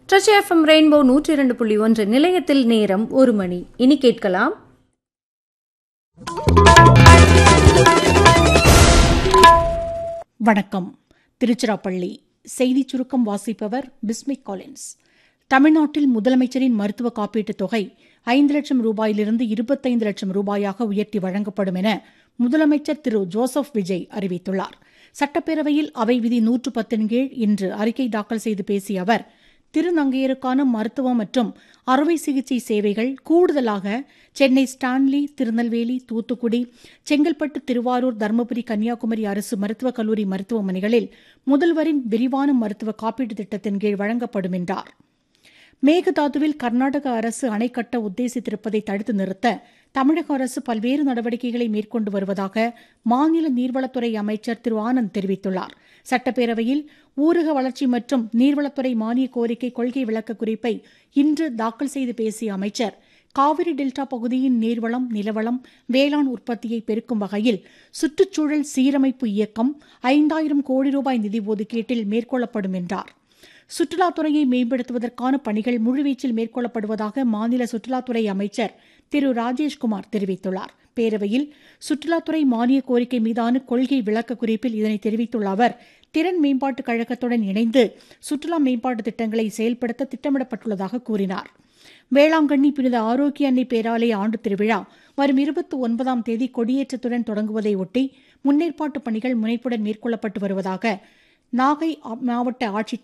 ட்ரச் FM rainbow நூற்றி இரண்டு புள்ளி ஒன்று நிலையத்தில் நேரம் ஒரு மணி இனி கேட்கலாம் வணக்கம் திருச்சிராப்பள்ளி செய்திச் சுருக்கம் வாசிப்பவர் பிஸ்மிக் காலின்ஸ் தமிழ்நாட்டில் முதலமைச்சரின் மருத்துவ காப்பீட்டுத் தொகை ஐந்து லட்சம் ரூபாயிலிருந்து இருபத்தைந்து லட்சம் ரூபாயாக உயர்த்தி வழங்கப்படும் என முதலமைச்சர் திரு ஜோசப் விஜய் அறிவித்துள்ளார் சட்டப்பேரவையில் அவை விதி நூற்று பத்தின் கீழ் இன்று அறிக்கை தாக்கல் செய்து பேசிய அவர் திருநங்கையருக்கான மருத்துவம் மற்றும் அறுவை சிகிச்சை சேவைகள் கூடுதலாக சென்னை ஸ்டான்லி திருநெல்வேலி தூத்துக்குடி செங்கல்பட்டு திருவாரூர் தருமபுரி கன்னியாகுமரி அரசு மருத்துவக் கல்லூரி மருத்துவமனைகளில் முதல்வரின் விரிவான மருத்துவ காப்பீட்டுத் திட்டத்தின் கீழ் வழங்கப்படும் என்றார் மேகதாதுவில் கர்நாடக அரசு அணை கட்ட உத்தேசித்திருப்பதை தடுத்து நிறுத்த தமிழக அரசு பல்வேறு நடவடிக்கைகளை மேற்கொண்டு வருவதாக மாநில நீர்வளத்துறை அமைச்சர் திரு ஆனந்த் தெரிவித்துள்ளார் சட்டப்பேரவையில் ஊரக வளர்ச்சி மற்றும் நீர்வளத்துறை மானிய கோரிக்கை கொள்கை விளக்க குறிப்பை இன்று தாக்கல் செய்து பேசிய அமைச்சர் காவிரி டெல்டா பகுதியின் நீர்வளம் நிலவளம் வேளாண் உற்பத்தியை பெருக்கும் வகையில் சுற்றுச்சூழல் சீரமைப்பு இயக்கம் ஐந்தாயிரம் கோடி ரூபாய் நிதி ஒதுக்கீட்டில் மேற்கொள்ளப்படும் என்றார் சுற்றுலாத்துறையை மேம்படுத்துவதற்கான பணிகள் முழுவீச்சில் மேற்கொள்ளப்படுவதாக மாநில சுற்றுலாத்துறை அமைச்சர் திரு ராஜேஷ்குமார் தெரிவித்துள்ளார் பேரவையில் சுற்றுலாத்துறை மானிய கோரிக்கை மீதான கொள்கை விளக்க குறிப்பில் இதனை தெரிவித்துள்ள அவர் திறன் மேம்பாட்டுக் கழகத்துடன் இணைந்து சுற்றுலா மேம்பாட்டு திட்டங்களை செயல்படுத்த திட்டமிடப்பட்டுள்ளதாக கூறினார் வேளாங்கண்ணி புனித ஆரோக்கிய அன்னை பேராலய ஆண்டு திருவிழா வரும் இருபத்தி ஒன்பதாம் தேதி கொடியேற்றத்துடன் தொடங்குவதை ஒட்டி முன்னேற்பாட்டு பணிகள் முனைப்புடன் மேற்கொள்ளப்பட்டு வருவதாக நாகை மாவட்ட ஆட்சித்